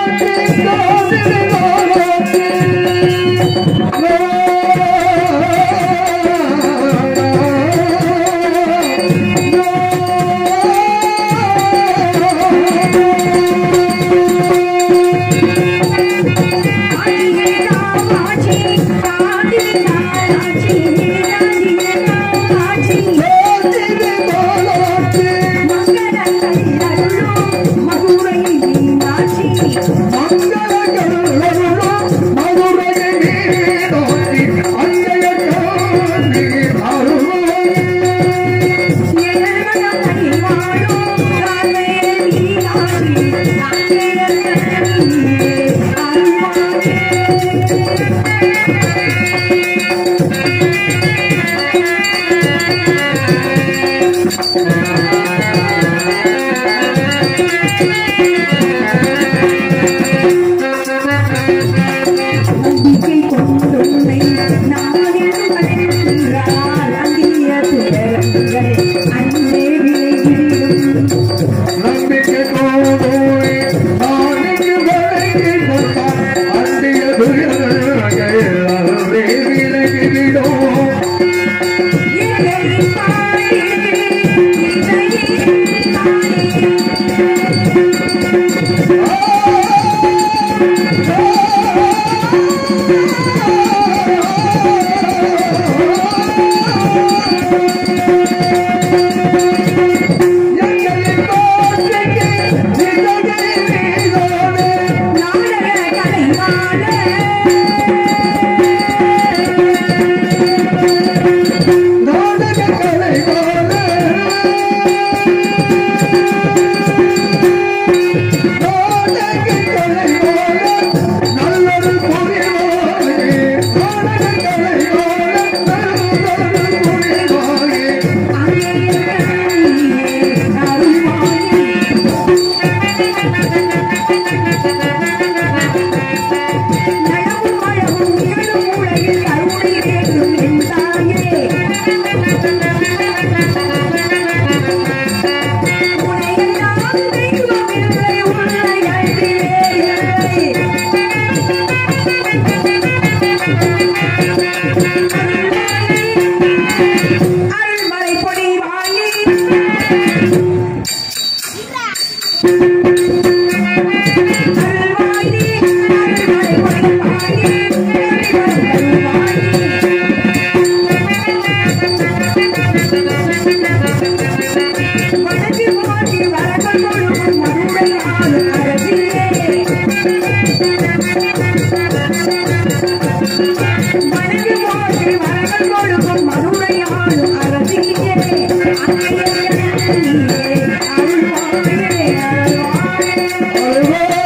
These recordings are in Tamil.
அருள்மலை பொடி வாங்கி அருள்வாங்கி, அருள்மலை பொடி வாங்கி, அருள்மலை வாங்கி. வணங்கி போற்றி வரங்கள் கொடுக்கும் மதுரை ஆளு அரசியே. வணங்கி போற்றி வரங்கள் கொடுக்கும் மதுரை ஆளு அரசியே. அன்னையே, அருள்வாயே, அருள்வாயே.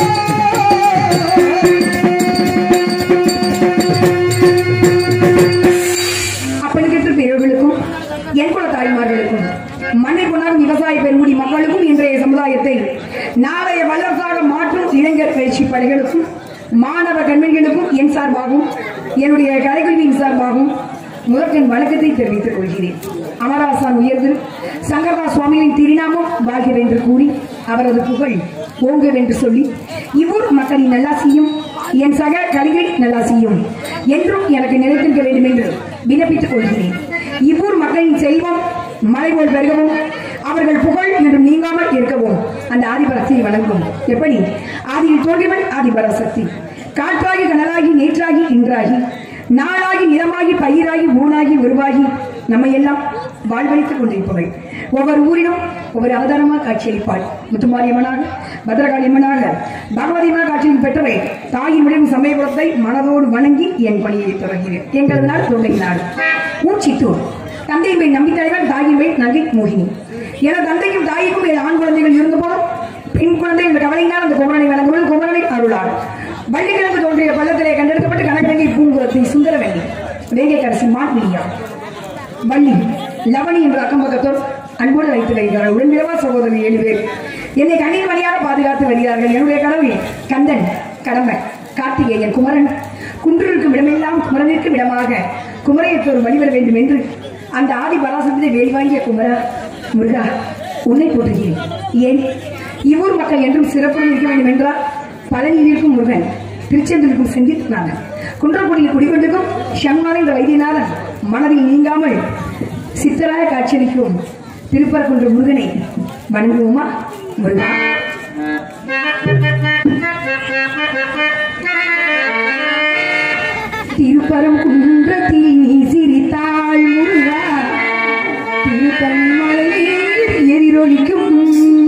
அப்பனுக்கேற்ற பெரியவர்களுக்கும் என் குல தாய்மார்களுக்கும் மண்ணை கொண்டாடும் விவசாய பெருங்குடி மக்களுக்கும் இன்றைய சமுதாயத்தை நாளைய வல்லரசாக மாற்றும் இளைஞர் பயிற்சி படைகளுக்கும் மாணவ கண்மணிகளுக்கும் என் சார்பாகவும் என்னுடைய கலைக்குழுவின் சார்பாகவும் முதற்கண் வணக்கத்தை தெரிவித்துக் கொள்கிறேன் அமராசான் உயர்ந்து சங்கரதாஸ் சுவாமிகளின் திருநாமம் வாழ்கிறென்று கூறி அவரது புகழ் ஓங்குவென்று சொல்லி இவ்வூர் மக்களின் நல்லாசியும் என் சக கலைகள் நல்லாசியும் என்றும் எனக்கு நிலைத்திருக்க வேண்டும் என்று விண்ணப்பித்துக் கொள்கிறேன் இவ்வூர் மக்களின் செல்வம் மலை போல் பெருகவும் அவர்கள் புகழ் என்றும் நீங்காமல் இருக்கவும் அந்த ஆதிபரசக்தியை வணங்கும் எப்படி ஆதியில் தோன்றியவன் ஆதிபராசக்தி காற்றாகி கனலாகி நேற்றாகி இன்றாகி நாளாகி நிலமாகி பயிராகி ஊனாகி உருவாகி நம்மை எல்லாம் வாழ்வழித்துக் கொண்டிருப்பவள் ஒவ்வொரு ஊரிலும் ஒவ்வொரு அவதாரமாக காட்சியளிப்பாள் முத்துமாரியம்மனாக பத்ரகாளியம்மனாக பகவதியம்மனாக காட்சியில் பெற்றவை தாயின் முடிவு சமயபுரத்தை மனதோடு வணங்கி என் பணியை தொடர்கிறேன் எங்கள் நாடு தொண்டை நாடு ஊர் சித்தூர் தந்தையின் மேல் நம்பிக்கைகள் தாயின் மேல் நகை மோகினி என தந்தையும் தாய்க்கும் என் ஆண் குழந்தைகள் இருந்த போதும் பெண் குழந்தை என்ற கவலையினால் அந்த குமரனை வழங்குவது குமரனை அருளாள் வள்ளிக்கிழங்கு தோன்றிய பள்ளத்திலே கண்டெடுக்கப்பட்டு கணக்கங்கை பூங்குரத்தை சுந்தரவல்லி வேங்கை கரசி மான்மியா வள்ளி லவணி என்ற அக்கம் பக்கத்தோர் அன்போடு வைத்து வருகிறார் உடன்பிறவா சகோதரி ஏழு பேர் என்னை கண்ணீர் வழியாக பாதுகாத்து வருகிறார்கள் என்னுடைய கடவுள் கந்தன் கடமை கார்த்திகேயன் குமரன் குன்றிருக்கும் இடமெல்லாம் குமரனிற்கும் இடமாக குமரையத்தோர் வழிவர வேண்டும் என்று அந்த ஆதி பராசக்தியை வேலி வாங்கிய குமரா முருகா உன்னை போற்றுகிறேன் ஏன் இவ்வூர் மக்கள் என்றும் சிறப்புடன் இருக்க வேண்டும் என்றால் பழனியில் இருக்கும் முருகன் திருச்செந்தூர் இருக்கும் செந்தில்நாதன் குன்றக்குடியில் குடிகொண்டிருக்கும் ஷண்மான் என்ற வைத்தியநாதன் மனதில் நீங்காமல் சித்தராய காட்சியளிக்கும் திருப்பரங்குன்ற முருகனை வணங்குவோமா முருகா திருப்பரம் குன்றத்தில் நீ சிரித்தாள் முருகா திருப்பன்மலையில் எதிரொலிக்கும்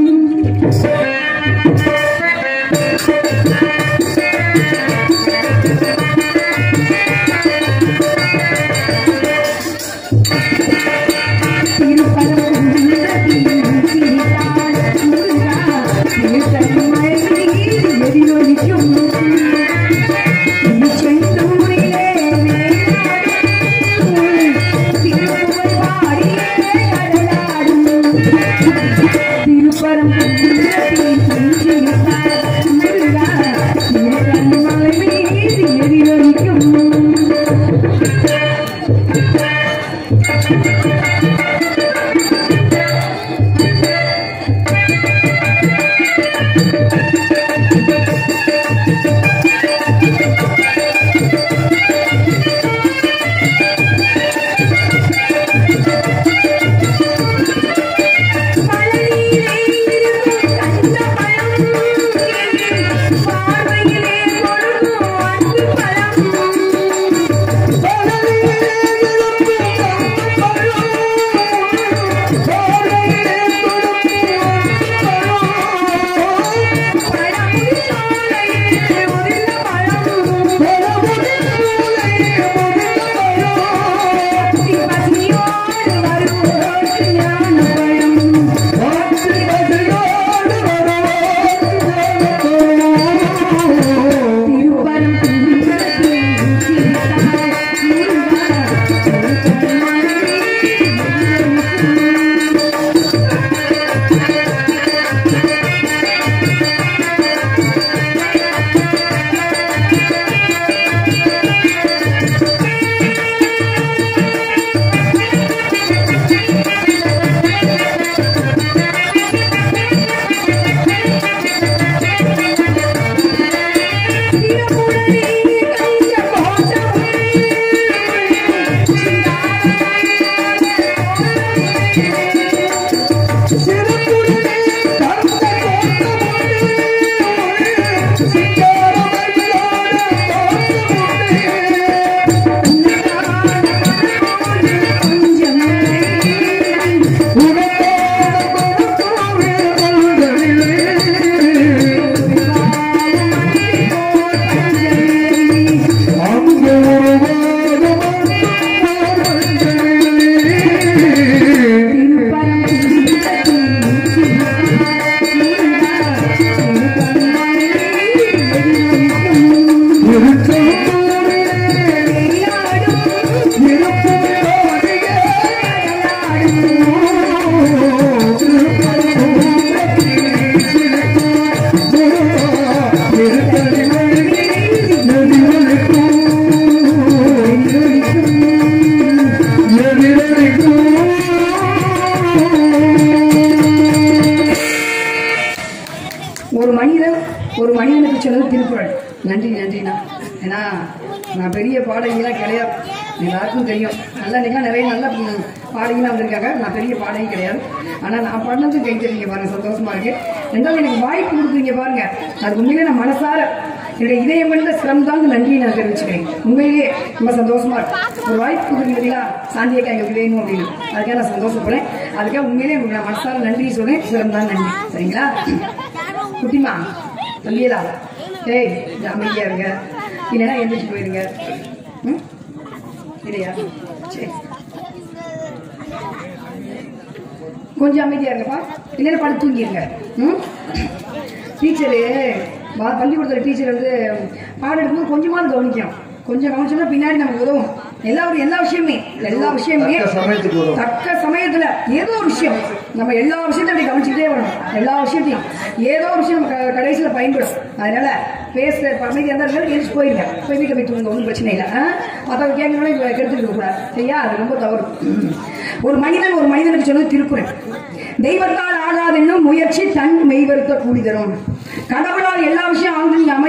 திருப்பரம் குன்றத்தில் நீ சிரித்தாள் முருகா திருப்பன்மலையில் எதிரொலிக்கும் செந்தூரிலே திருப்பரம் எதிரொலிக்கும் ஒரு மனிதன் ஒரு மனிதனுக்கு சொன்னது திருக்குறள் நன்றி நன்றிண்ணா ஏன்னா நான் பெரிய பாடகிலாம் கிடையாது எல்லாருக்கும் தெரியும் நல்ல இன்னைக்கெல்லாம் நிறைய நல்ல ம், பாடகிலாம் வந்திருக்காங்க நான் பெரிய பாடகி கிடையாது ஆனால் நான் பண்ணது கைத்தறிங்க பாருங்க சந்தோஷமா இருக்கு ரெண்டாவது எனக்கு வாய்ப்பு கொடுக்குறீங்க பாருங்க அது உண்மையிலே நான் மனசார என்னுடைய இதயம் கொண்ட சிரமதாங்க நன்றி நான் தெரிவிச்சுக்கிறேன் உண்மையிலேயே ரொம்ப சந்தோஷமா இருக்கு ஒரு வாய்ப்பு கொடுக்குறீங்களா சாந்தியக்கா எங்களுக்கு வேணும் அப்படின்னு அதுக்காக நான் சந்தோஷப்படுறேன் அதுக்காக உண்மையிலேயே உங்களுக்கு நான் மனசார நன்றி சொல்றேன் சிரமதான் நன்றி சரிங்களா குட்டிமா தம்பியலா ஏய் கொஞ்சம் அமைதியா இருங்க இல்லைன்னா எந்திரிச்சு போயிருங்க ம் இல்லையா சரி கொஞ்சம் அமைதியா இருங்கப்பா இல்லைன்னா படுத்து தூங்கிருங்க ம் டீச்சரு பள்ளிக்கூடத்தில் டீச்சர் வந்து பாடம் எடுக்கும்போது கொஞ்சமாவது கவனிக்கணும் கொஞ்சம் கவனிச்சோம்னா பின்னாடி நமக்கு உதவும் எல்லா ஒரு எல்லா விஷயமே எல்லா விஷயமே தக்க சமயத்துக்கு உதவும். தக்க சமயத்துல ஏதோ ஒரு விஷயம் நம்ம எல்லா விஷயத்தையும் அப்படி கவனிச்சுட்டே வரணும் எல்லா விஷயத்தையும் ஏதோ ஒரு விஷயம் நம்ம க- கடைசியில பயன்படும் அதனால பேச அமைதியாக இருந்தாலும் எழுச்சி போயிருங்க போய் வீட்டை போய் தூங்க ஒன்றும் பிரச்சனை இல்லை மற்றவங்க கேட்கணும் இப்போ கெடுத்துட்டு கூடாது சரியா அது ரொம்ப தவறு ஒரு மனிதன் ஒரு மனிதனுக்கு சொன்னது திருக்குறள் தெய்வத்தால் ஆகாதென்னும் முயற்சி தன் மெய்வருத்த கூடி தரும் கடவுளால் எல்லா விஷயம் ஆகுதுன்னு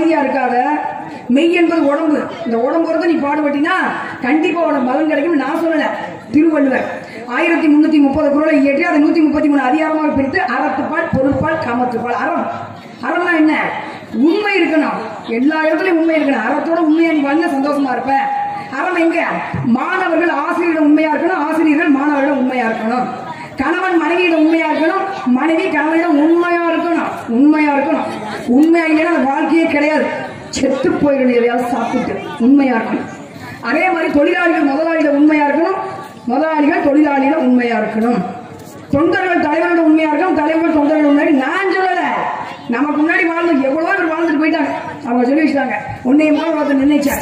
மெய் என்பது உடம்பு இந்த உடம்பு வரது நீ பாடுபட்டினா கண்டிப்பா உனக்கு பலன் கிடைக்கும் நான் சொல்லல திருவள்ளுவர் ஆயிரத்தி முன்னூத்தி முப்பது குரலை இயற்றி அதை நூத்தி முப்பத்தி மூணு அதிகாரமாக பிரித்து அறத்துப்பால் பொருட்பால் காமத்துப்பால் அறம் அறம்னா என்ன உண்மை இருக்கணும் எல்லா இடத்துலயும் உண்மை இருக்கணும் அறத்தோட உண்மையா நீ வாழ்ந்தா சந்தோஷமா இருப்ப அறம் எங்க மாணவர்கள் ஆசிரியரிடம் உண்மையா இருக்கணும் ஆசிரியர்கள் மாணவர்களிடம் உண்மையா இருக்கணும் கணவன் மனைவியிடம் உண்மையா இருக்கணும் மனைவி கணவனிடம் உண்மையா இருக்கணும் உண்மையா இருக்கணும் உண்மையா இல்லைன்னா அந்த வாழ்க்கையே கிடையாது செத்து போயிடும் எதையாவது சாப்பிட்டு உண்மையா இருக்கணும் அதே மாதிரி தொழிலாளிகள் முதலாளியிடம் உண்மையா இருக்கணும் முதலாளிகள் தொழிலாளியிடம் உண்மையா இருக்கணும் தொண்டர்கள் தலைவரோட உண்மையா இருக்கணும் தலைவர் தொண்டர்கள் முன்னாடி நான் சொல்லல நமக்கு முன்னாடி வாழ்ந்து எவ்வளவோ பேர் வாழ்ந்துட்டு போயிட்டாங்க அவங்க சொல்லி வச்சுட்டாங்க உன்னையும் போல ஒருத்தர் நிர்ணயிச்சாங்க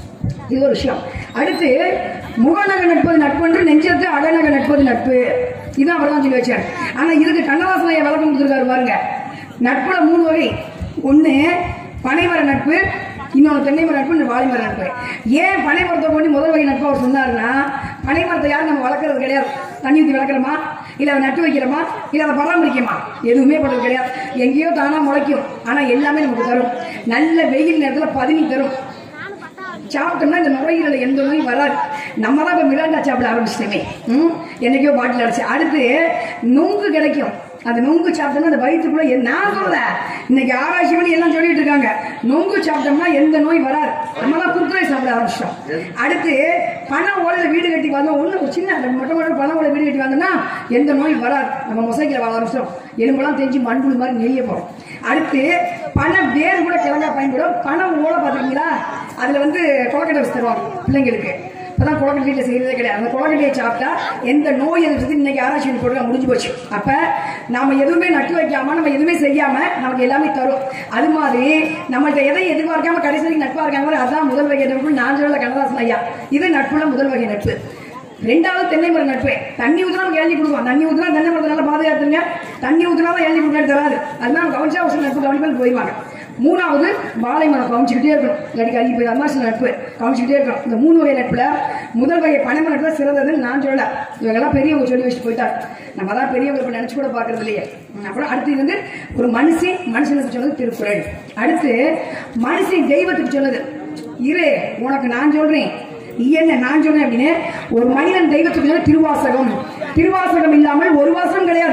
இது ஒரு விஷயம் அடுத்து முகநக நட்பது நட்பு என்று நெஞ்சத்து அடநக நட்பது நட்பு இதான் அவர் தான் சொல்லி வச்சார் ஆனா இதுக்கு கண்ணதாசன் ஐயா விளக்கம் கொடுத்துருக்காரு பாருங்க நட்புல மூணு வகை ஒண்ணு பனைமர நட்பு இன்னொன்று தென்னைமர நட்பு இன்னொரு வாழைமர நட்பு ஏன் பனைமரத்தை கொண்டு முதல் வகை நட்பு அவர் சொன்னாருன்னா பனைமரத்தை யாரும் நம்ம வளர்க்கறது கிடையாது தண்ணி ஊற்றி வளர்க்குறோமா இல்லை அதை நட்டு வைக்கிறோமா இல்லை அதை பராமரிக்கமா எதுவுமே பண்ணுறது கிடையாது எங்கேயோ தானா முளைக்கும் ஆனா எல்லாமே நமக்கு தரும் நல்ல வெயில் நேரத்தில் பதினி தரும் சாப்பிட்டோம்னா இந்த நுரையீரல எந்த நோயும் வராது நம்ம தான் இப்போ மிராண்டா சாப்பிட ஆரம்பிச்சிட்டோமே ம் என்னைக்கோ பாட்டில் அடிச்சு அடுத்து நுங்கு கிடைக்கும் அந்த நுங்கு சாப்பிட்டோம்னா அந்த வயிற்றுக்குள்ள எ- நான் சொல்லல இன்னைக்கு ஆராய்ச்சி பண்ணி எல்லாம் சொல்லிட்டு இருக்காங்க நுங்கு சாப்பிட்டோம்னா எந்த நோய் வராது நம்ம தான் குறுக்குறை சாப்பிட ஆரம்பிச்சிட்டோம் அடுத்து பண ஓலையில வீடு கட்டி வந்தோம் ஒண்ணு ஒரு சின்ன அந்த மொட்டை மொட்டை பண ஓலை வீடு கட்டி வந்தோம்னா எந்த நோய் வராது நம்ம மொசைக்கில் வாழ ஆரம்பிச்சிட்டோம் எலும்பெல்லாம் தெரிஞ்சு மண்புழு மாதிரி நெய்ய போறோம் அடுத்து பண வேறு கூட கிழங்கா பயன்படும் பண ஓலை பார்த்துருக்கீங்களா அதுல வந்து கொலக்கட்டை வச்சு தருவாங்க பிள்ளைங்களுக்கு இப்பதான் குழந்தை வீட்டில் செய்யறதே கிடையாது அந்த குழந்தையை சாப்பிட்டா எந்த நோய் எதிர்த்து இன்னைக்கு ஆராய்ச்சி போட்டு முடிஞ்சு போச்சு அப்ப நாம எதுவுமே நட்டு வைக்காம நம்ம எதுவுமே செய்யாம நமக்கு எல்லாமே தரும் அது மாதிரி நம்மள்ட்ட எதை எதிர்பார்க்காம கடைசி வரைக்கும் நட்பா இருக்காங்க அதான் முதல் வகை நட்பு நான் சொல்லல கண்ணதாசன் ஐயா இது நட்புல முதல் வகை நட்பு ரெண்டாவது தென்னை மரம் நட்பு தண்ணி ஊத்துனா நமக்கு எழுதி கொடுக்கும் தண்ணி ஊத்துனா தென்னை மரத்தை நல்லா பாதுகாத்துங்க தண்ணி ஊத்துனா தான் எழுதி கொடுக்க தராது அதனால கவனிச்சா ஒரு சில நட்பு கவனிப்பால் போயிடுவாங்க மூணாவது வாழை மரம் கவனிச்சுக்கிட்டே இருக்கணும் இல்லாட்டி கருகி போய் அது மாதிரி சில நட்பு கவனிச்சுக்கிட்டே இருக்கணும் இந்த மூணு வகை நட்புல முதல் வகை பனைமர நட்பு சிறந்ததுன்னு நான் சொல்லல இவங்கெல்லாம் பெரியவங்க சொல்லி வச்சுட்டு போயிட்டாங்க நம்ம தான் பெரியவங்க இப்ப நினைச்சு கூட பாக்குறது இல்லையே அப்புறம் அடுத்து இது வந்து ஒரு மனுஷன் மனுஷனுக்கு சொன்னது திருக்குறள் அடுத்து மனுஷன் தெய்வத்துக்கு சொன்னது இரு உனக்கு நான் சொல்றேன் நீ என்ன நான் சொல்றேன் அப்படின்னு ஒரு மனிதன் தெய்வத்துக்கு சொன்னது திருவாசகம் திருவாசகம் இல்லாமல் ஒரு வாசகம் கிடையாது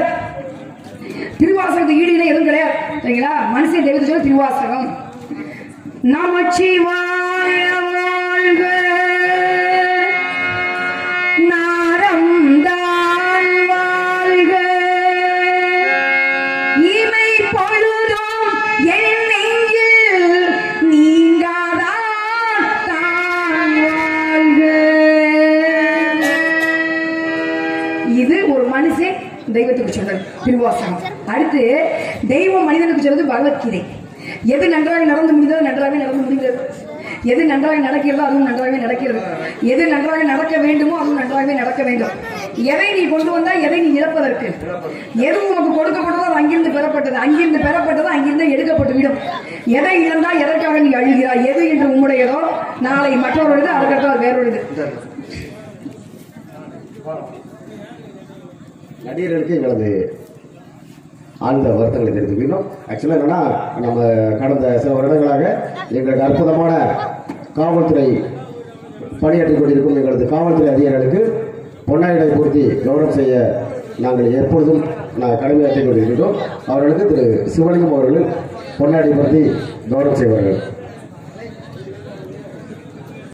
திருவாசகத்துக்கு ஈடு இணை எதுவும் கிடையாது சரிங்களா மனுஷன் தெய்வத்தை சொல்ல திருவாசகம் நமச்சிவாய வாழ்க நாரம்தான் வாழ்க இமை பொழுதும் என் நெஞ்சில் நீங்காதான் தான் வாழ்க இது ஒரு மனுஷன் தெய்வத்துக்கு சொல்றது திருவாசகம் அடுத்து தெய்வம் மனிதனுக்கு சொல்றது பகவத்கீதை எது நன்றாக நடந்து முடிந்ததோ நன்றாகவே நடந்து முடிந்தது எது நன்றாக நடக்கிறதோ அதுவும் நன்றாகவே நடக்கிறது எது நன்றாக நடக்க வேண்டுமோ அதுவும் நன்றாகவே நடக்க வேண்டும் எதை நீ கொண்டு வந்தா எதை நீ இழப்பதற்கு எது உனக்கு கொடுக்கப்பட்டதோ அது அங்கிருந்து பெறப்பட்டது அங்கிருந்து பெறப்பட்டது அங்கிருந்து எடுக்கப்பட்டு விடும் எதை இழந்தா எதற்காக நீ அழுகிறாய் எது என்று உம்முடையதோ நாளை மற்றவர்களது அதுக்கடுத்து வேறொருது நடிகர்களுக்கு எங்களது ஆழ்ந்த வருத்தங்களை தெரிவித்துக்கணும் ஆக்சுவலாக என்னன்னா நம்ம கடந்த சில வருடங்களாக எங்களுக்கு அற்புதமான காவல்துறை பணியாற்றிக் கொண்டிருக்கும் எங்களது காவல்துறை அதிகாரிகளுக்கு பொன்னாயிடை பொருத்தி கௌரவம் செய்ய நாங்கள் எப்பொழுதும் நான் கடமையாற்றிக் கொண்டிருக்கிறோம் அவர்களுக்கு திரு சிவலிங்கம் அவர்கள் பொன்னாடை பொருத்தி கௌரவம் செய்வார்கள்